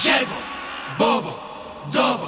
Jego, Bobo, Dobo.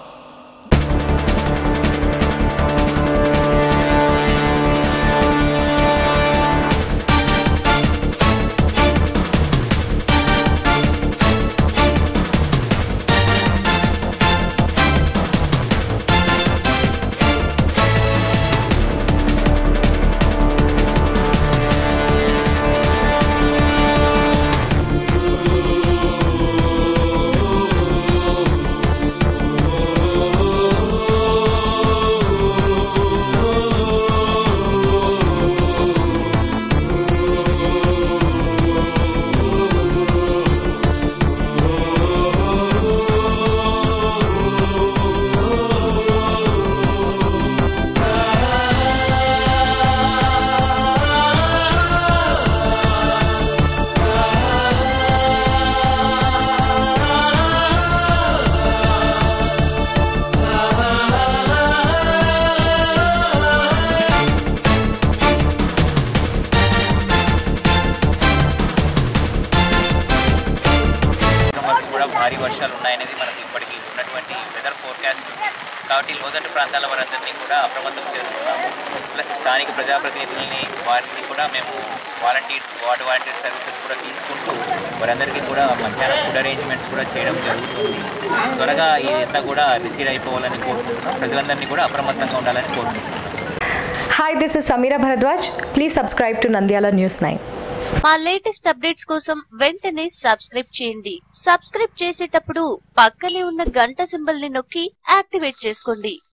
వరకు కూడా భారీ వర్షాలు ఉన్నాయనేది మనకు ఇప్పటికీ ఉన్నటువంటి వెదర్ ఫోర్కాస్ట్ ఉంది కాబట్టి లోతట్టు ప్రాంతాల వారందరినీ కూడా అప్రమత్తం చేస్తున్నాము ప్లస్ స్థానిక ప్రజాప్రతినిధుల్ని వారిని కూడా మేము వాలంటీర్స్ వార్డ్ వాలంటీర్ సర్వీసెస్ కూడా తీసుకుంటూ వారందరికీ కూడా మధ్యాహ్నం ఫుడ్ అరేంజ్మెంట్స్ కూడా చేయడం జరుగుతుంది త్వరగా ఇదంతా కూడా రిసీడ్ అయిపోవాలని కోరుకుంటున్నాం ప్రజలందరినీ కూడా అప్రమత్తంగా ఉండాలని కోరుకుంటున్నాం Hi, this is Samira Bharadwaj. Please subscribe to Nandyala News 9. మా లేటెస్ట్ అప్డేట్స్ కోసం వెంటనే సబ్స్క్రైబ్ చేయండి సబ్స్క్రైబ్ చేసేటప్పుడు పక్కనే ఉన్న గంట సింబల్ ని నొక్కి యాక్టివేట్ చేసుకోండి